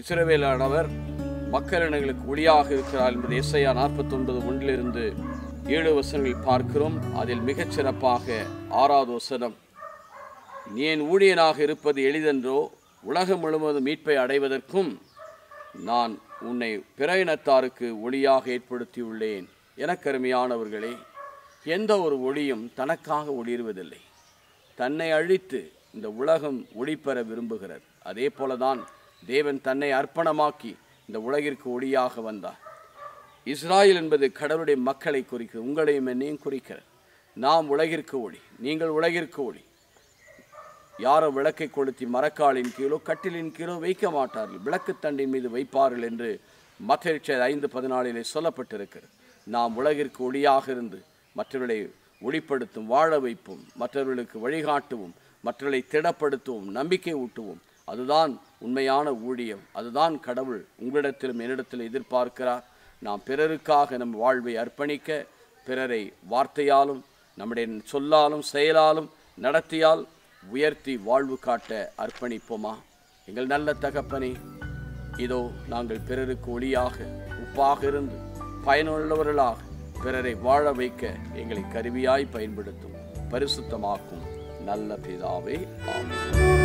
இஸ்ரவேலானவர் மக்களினங்களுக்கு ஒளியாக இருக்கிறார் என்பது எஸ்ஐயா நாற்பத்தொன்பது ஒன்றிலிருந்து ஏழு வசனங்களில் பார்க்கிறோம் அதில் மிகச் சிறப்பாக ஆறாவது வசனம் நீ என் ஊழியனாக இருப்பது எளிதென்றோ உலகம் முழுவதும் மீட்பை அடைவதற்கும் நான் உன்னை பிற இனத்தாருக்கு ஒளியாக ஏற்படுத்தியுள்ளேன் எனக்கருமையானவர்களே எந்த ஒரு ஒளியும் தனக்காக ஒளிருவதில்லை தன்னை அழித்து இந்த உலகம் ஒளி பெற விரும்புகிறது அதே போலதான் தேவன் தன்னை அர்ப்பணமாக்கி இந்த உலகிற்கு ஒளியாக வந்தார் இஸ்ராயல் என்பது கடவுளுடைய மக்களை குறிக்கிறது உங்களையும் என்னையும் குறிக்கிறது நாம் உலகிற்கு ஒளி நீங்கள் உலகிற்கு ஒளி யாரோ விளக்கை கொளுத்தி மரக்காலின் கீழோ கட்டிலின் கீழோ வைக்க மாட்டார்கள் விளக்குத்தண்டின் மீது வைப்பார்கள் என்று மத்திய ஐந்து பதினாலிலே சொல்லப்பட்டிருக்கிறது நாம் உலகிற்கு ஒளியாக இருந்து மற்றவர்களை ஒளிப்படுத்தும் வாழ வைப்போம் மற்றவர்களுக்கு வழிகாட்டுவோம் மற்றவர்களை திடப்படுத்துவோம் நம்பிக்கை ஊட்டுவோம் அதுதான் உண்மையான ஊழியம் அதுதான் கடவுள் உங்களிடத்திலும் என்னிடத்தில் எதிர்பார்க்கிறார் நாம் பிறருக்காக நம் வாழ்வை அர்ப்பணிக்க பிறரை வார்த்தையாலும் நம்முடைய சொல்லாலும் செயலாலும் நடத்தியால் உயர்த்தி வாழ்வு காட்ட அர்ப்பணிப்போமா எங்கள் நல்ல தகப்பனே இதோ நாங்கள் பிறருக்கு ஒளியாக உப்பாக இருந்து பயனுள்ளவர்களாக பிறரை வாழ வைக்க எங்களை கருவியாய் பயன்படுத்தும் பரிசுத்தமாக்கும் நல்ல பிதாவே ஆமென்